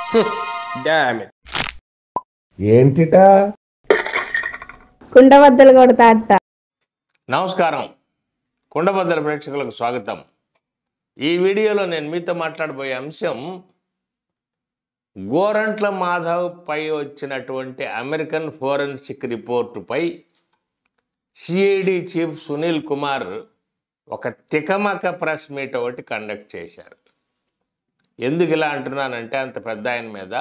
damn it ఏంటిటా కుండబద్దలు కొడతా అత్త నమస్కారం కుండబద్దల ప్రేక్షకులకు స్వాగతం ఈ వీడియోలో నేను మీతో మాట్లాడబోయే అంశం గోరంట్ల మాధవ్ పై వచ్చినటువంటి అమెరికన్ ఫోరెన్సిక్ రిపోర్టుపై సిఐడి చీఫ్ సునీల్ కుమార్ ఒక తికమక ప్రెస్ మీట్ ఒకటి కండక్ట్ చేశారు ఎందుకు ఇలా అంటున్నానంటే అంత పెద్ద ఆయన మీద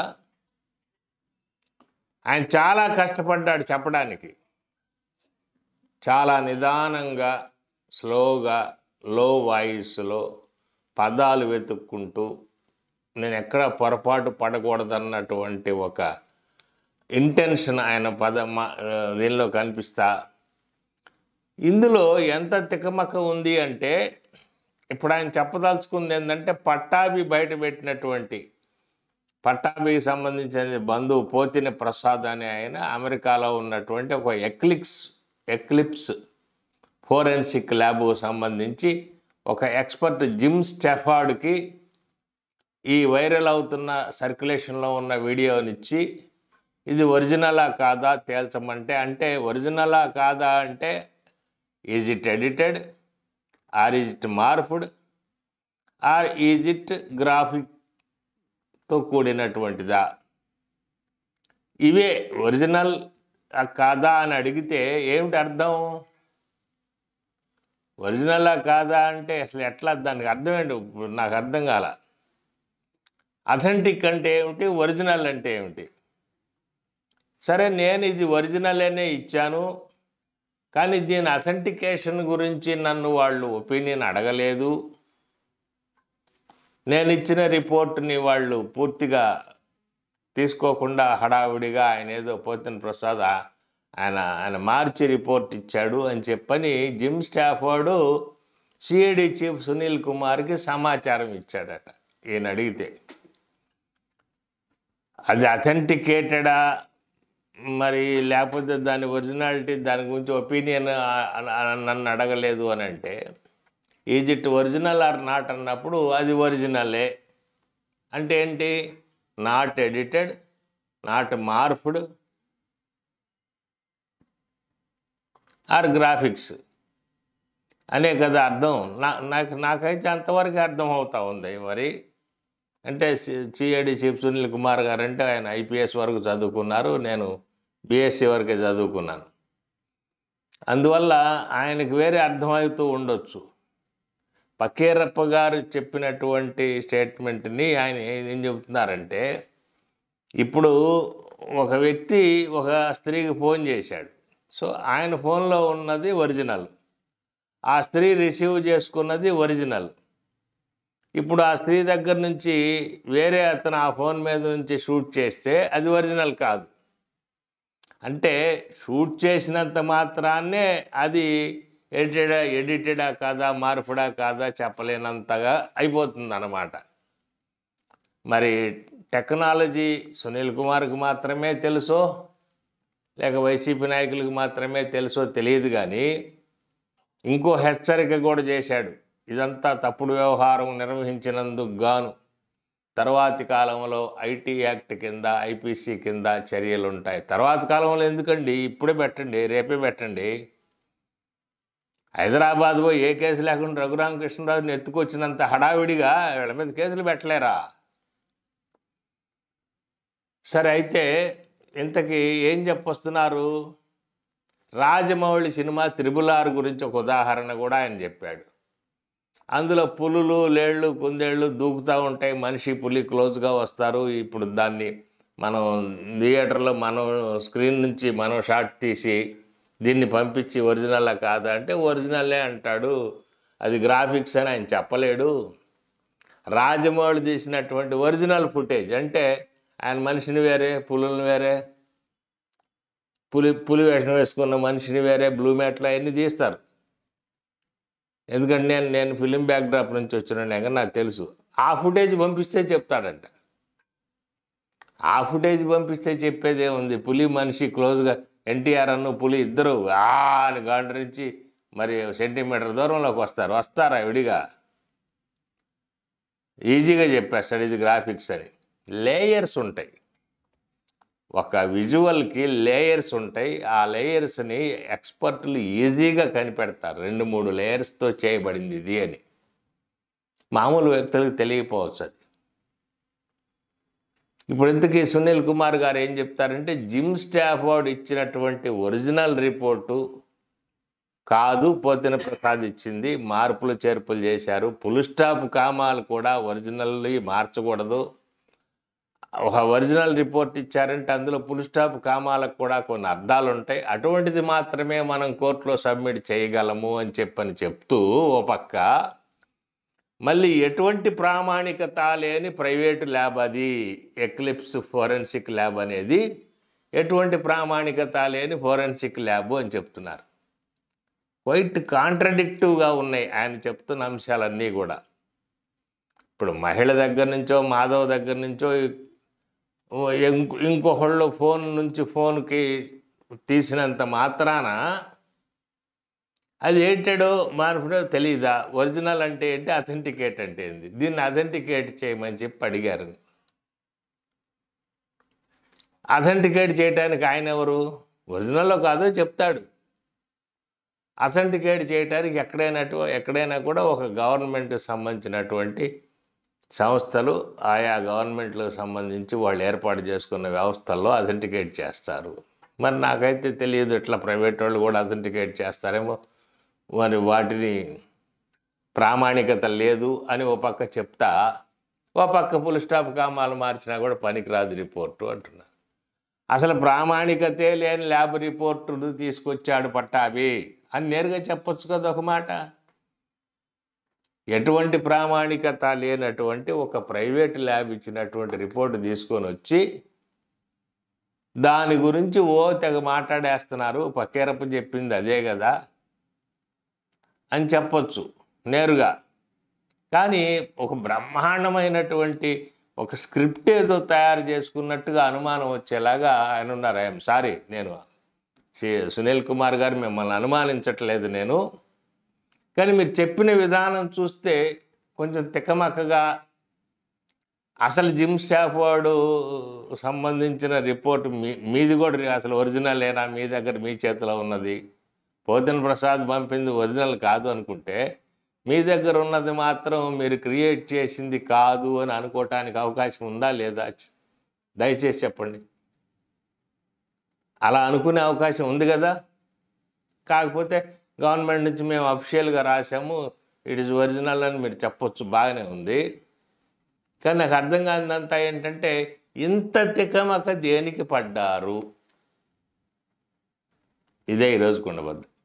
ఆయన చాలా కష్టపడ్డాడు చెప్పడానికి చాలా నిదానంగా స్లోగా లో వాయిస్లో పదాలు వెతుక్కుంటూ నేను ఎక్కడ పొరపాటు పడకూడదన్నటువంటి ఒక ఇంటెన్షన్ ఆయన పద మా- ఆ, దీనిలో కనిపిస్తా ఇందులో ఎంత తికమక ఉంది అంటే ఇప్పుడు ఆయన చెప్పదలుచుకుంది ఏంటంటే పట్టాభి బయట పెట్టినటువంటి పట్టాభికి సంబంధించిన బంధువు పోతిన ప్రసాద్ అనే ఆయన అమెరికాలో ఉన్నటువంటి ఒక ఎక్లిక్స్ ఎక్లిప్స్ ఫోరెన్సిక్ ల్యాబ్ సంబంధించి ఒక ఎక్స్పర్ట్ జిమ్ స్టెఫార్డ్కి ఈ వైరల్ అవుతున్న సర్క్యులేషన్లో ఉన్న వీడియోనిచ్చి ఇది ఒరిజినలా కాదా తేల్చమంటే అంటే ఒరిజినలా కాదా అంటే is it edited or is it morphed or is it గ్రాఫిక్తో కూడినటువంటిదా ఇవే ఒరిజినల్ కాదా అని అడిగితే ఏమిటి అర్థం ఒరిజినలా కాదా అంటే అసలు ఎట్లా దానికి అర్థం ఏంటి ఇప్పుడు నాకు అర్థం కాల అథెంటిక్ అంటే ఏమిటి ఒరిజినల్ అంటే ఏమిటి సరే నేను ఇది ఒరిజినలేనే ఇచ్చాను కానీ దీని అథెంటికేషన్ గురించి నన్ను వాళ్ళు ఒపీనియన్ అడగలేదు నేను ఇచ్చిన రిపోర్ట్ని వాళ్ళు పూర్తిగా తీసుకోకుండా హడావిడిగా ఆయన ఏదో పోతిన ప్రసాద్ ఆ- ఆయన ఆయన మార్చి రిపోర్ట్ ఇచ్చాడు అని చెప్పని Jim Stafford CID chief Sunil కుమార్కి సమాచారం ఇచ్చాడట ఈయన అడిగితే అది అథెంటికేటెడా మరి లేకపోతే దాని ఒరిజినాలిటీ దాని గురించి ఒపీనియన్ నన్ను అడగలేదు అని అంటే is it original or not అన్నప్పుడు అది ఒరిజినలే అంటే ఏంటి not edited not morphed or graphics అనే కదా అర్థం నా నాకు నాకైతే అంతవరకు అర్థం అవుతా ఉంది మరి అంటే సిఐడి చీఫ్ సునీల్ కుమార్ గారు అంటే ఆయన ఐపీఎస్ వరకు చదువుకున్నారు నేను బీఎస్సీ వరకే చదువుకున్నాను అందువల్ల ఆయనకు వేరే అర్థమవుతూ ఉండొచ్చు పకీరప్ప గారు చెప్పినటువంటి స్టేట్మెంట్ని ఆయన ఏం చెబుతున్నారంటే ఇప్పుడు ఒక వ్యక్తి ఒక స్త్రీకి ఫోన్ చేశాడు సో ఆయన ఫోన్లో ఉన్నది ఒరిజినల్ ఆ స్త్రీ రిసీవ్ చేసుకున్నది ఒరిజినల్ ఇప్పుడు ఆ స్త్రీ దగ్గర నుంచి వేరే అతను ఆ ఫోన్ మీద నుంచి షూట్ చేస్తే అది ఒరిజినల్ కాదు అంటే షూట్ చేసినంత మాత్రాన్నే అది ఎడిటెడా ఎడిటెడా కాదా మార్పుడా కాదా చెప్పలేనంతగా అయిపోతుంది అన్నమాట మరి టెక్నాలజీ సునీల్ కుమార్కి మాత్రమే తెలుసో లేక వైసీపీ నాయకులకు మాత్రమే తెలుసో తెలియదు కానీ ఇంకో హెచ్చరిక కూడా చేశాడు ఇదంతా తప్పుడు వ్యవహారం నిర్వహించినందుకు గాను తర్వాతి కాలంలో ఐటీ యాక్ట్ కింద ఐపీసీ కింద చర్యలు ఉంటాయి తర్వాతి కాలంలో ఎందుకండి ఇప్పుడే పెట్టండి రేపే పెట్టండి హైదరాబాద్ పోయి ఏ కేసు లేకుండా రఘురామకృష్ణరాజుని ఎత్తుకొచ్చినంత హడావిడిగా వీళ్ళ మీద కేసులు పెట్టలేరా సరే అయితే ఇంతకీ ఏం చెప్పొస్తున్నారు రాజమౌళి సినిమా త్రిబుల్ ఆర్ గురించి ఒక ఉదాహరణ కూడా ఆయన చెప్పాడు అందులో పులులు లేళ్ళు కుందేళ్ళు దూకుతూ ఉంటాయి మనిషి పులి క్లోజ్గా వస్తారు ఇప్పుడు దాన్ని మనం థియేటర్లో మనం స్క్రీన్ నుంచి మనం షాట్ తీసి దీన్ని పంపించి ఒరిజినల్ కాదా అంటే ఒరిజినలే అంటాడు అది గ్రాఫిక్స్ అని ఆయన చెప్పలేడు రాజమౌళి తీసినటువంటి ఒరిజినల్ ఫుటేజ్ అంటే ఆయన మనిషిని వేరే పులులను వేరే పులి పులి వేషం వేసుకున్న మనిషిని వేరే బ్లూ మ్యాట్లు అవన్నీ తీస్తారు ఎందుకంటే నేను నేను ఫిలిం బ్యాక్డ్రాప్ నుంచి వచ్చిన కానీ నాకు తెలుసు ఆ ఫుటేజ్ పంపిస్తే చెప్తాడంట ఆ ఫుటేజ్ పంపిస్తే చెప్పేది ఏముంది పులి మనిషి క్లోజ్గా ఎన్టీఆర్ అన్ను పులి ఇద్దరు ఆ అని గాండ్రించి మరి సెంటీమీటర్ దూరంలోకి వస్తారు వస్తారా విడిగా ఈజీగా చెప్పేస్తాడు ఇది గ్రాఫిక్స్ అని లేయర్స్ ఉంటాయి ఒక విజువల్కి లేయర్స్ ఉంటాయి ఆ లేయర్స్ని ఎక్స్పర్ట్లు ఈజీగా కనిపెడతారు రెండు మూడు లేయర్స్తో చేయబడింది ఇది అని మామూలు వ్యక్తులకు తెలియకపోవచ్చు అది ఇప్పుడు ఇంతకీ సునీల్ కుమార్ గారు ఏం చెప్తారంటే జిమ్ స్టాఫ్ వాడు ఇచ్చినటువంటి ఒరిజినల్ రిపోర్టు కాదు పోతిన ప్రసాద్ ఇచ్చింది మార్పులు చేర్పులు చేశారు పుల్ స్టాప్ కామాలు కూడా ఒరిజినల్లీ మార్చకూడదు ఒక ఒరిజినల్ రిపోర్ట్ ఇచ్చారంటే అందులో పుల్ స్టాప్ కామాలకు కూడా కొన్ని అర్థాలు ఉంటాయి అటువంటిది మాత్రమే మనం కోర్టులో సబ్మిట్ చేయగలము అని చెప్పని చెప్తూ ఓ పక్క మళ్ళీ ఎటువంటి ప్రామాణికత లేని ప్రైవేటు ల్యాబ్ అది ఎక్లిప్స్ ఫోరెన్సిక్ ల్యాబ్ అనేది ఎటువంటి ప్రామాణికత లేని ఫోరెన్సిక్ ల్యాబ్ అని చెప్తున్నారు క్వైట్ కాంట్రడిక్టివ్గా ఉన్నాయి ఆయన చెప్తున్న అంశాలన్నీ కూడా ఇప్పుడు మహిళ దగ్గర నుంచో మాధవ్ దగ్గర నుంచో ఇంకో ఇంకొకళ్ళు ఫోన్ నుంచి ఫోన్కి తీసినంత మాత్రాన అది ఏంటాడో మార్పుడో తెలియదా ఒరిజినల్ అంటే ఏంటి అథెంటికేట్ అంటే ఏంది దీన్ని అథెంటికేట్ చేయమని చెప్పి అడిగారు అథెంటికేట్ చేయడానికి ఆయన ఎవరు ఒరిజినల్లో కాదో చెప్తాడు అథెంటికేట్ చేయడానికి ఎక్కడైనా ఎక్కడైనా కూడా ఒక గవర్నమెంట్ సంబంధించినటువంటి సంస్థలు ఆయా గవర్నమెంట్లకు సంబంధించి వాళ్ళు ఏర్పాటు చేసుకున్న వ్యవస్థల్లో అథెంటికేట్ చేస్తారు మరి నాకైతే తెలియదు ఇట్లా ప్రైవేట్ వాళ్ళు కూడా అథెంటికేట్ చేస్తారేమో మరి వాటిని ప్రామాణికత లేదు అని ఓ పక్క చెప్తా ఓ పక్క పుల్ స్టాప్ కామాలు మార్చినా కూడా పనికిరాదు రిపోర్టు అంటున్నారు అసలు ప్రామాణికతే లేని ల్యాబ్ రిపోర్టు తీసుకొచ్చాడు పట్టాభి అని నేరుగా చెప్పొచ్చు కదా ఒక మాట ఎటువంటి ప్రామాణికత లేనటువంటి ఒక ప్రైవేట్ ల్యాబ్ ఇచ్చినటువంటి రిపోర్టు తీసుకొని వచ్చి దాని గురించి ఓ తెగ మాట్లాడేస్తున్నారు పక్కేరప్ప చెప్పింది అదే కదా అని చెప్పొచ్చు నేరుగా కానీ ఒక బ్రహ్మాండమైనటువంటి ఒక స్క్రిప్ట్ ఏదో తయారు చేసుకున్నట్టుగా అనుమానం వచ్చేలాగా ఆయన ఉన్నారు ఐఎమ్ సారీ నేను సి- సునీల్ కుమార్ గారు మిమ్మల్ని అనుమానించట్లేదు నేను కానీ మీరు చెప్పిన విధానం చూస్తే కొంచెం తికమకగా అసలు జిమ్ స్టాఫ్ వాడు సంబంధించిన రిపోర్ట్ మీ మీది కూడా అసలు ఒరిజినల్ ఏనా మీ దగ్గర మీ చేతిలో ఉన్నది పోతన్ ప్రసాద్ పంపింది ఒరిజినల్ కాదు అనుకుంటే మీ దగ్గర ఉన్నది మాత్రం మీరు క్రియేట్ చేసింది కాదు అని అనుకోవటానికి అవకాశం ఉందా లేదా దయచేసి చెప్పండి అలా అనుకునే అవకాశం ఉంది కదా కాకపోతే గవర్నమెంట్ నుంచి మేము అఫిషియల్గా రాసాము ఇట్ ఇస్ ఒరిజినల్ అని మీరు చెప్పొచ్చు బాగానే ఉంది కానీ నాకు అర్థం కానిదంతా ఏంటంటే ఇంత తికమక దేనికి పడ్డారు ఇదే ఈరోజు కుండబద్దు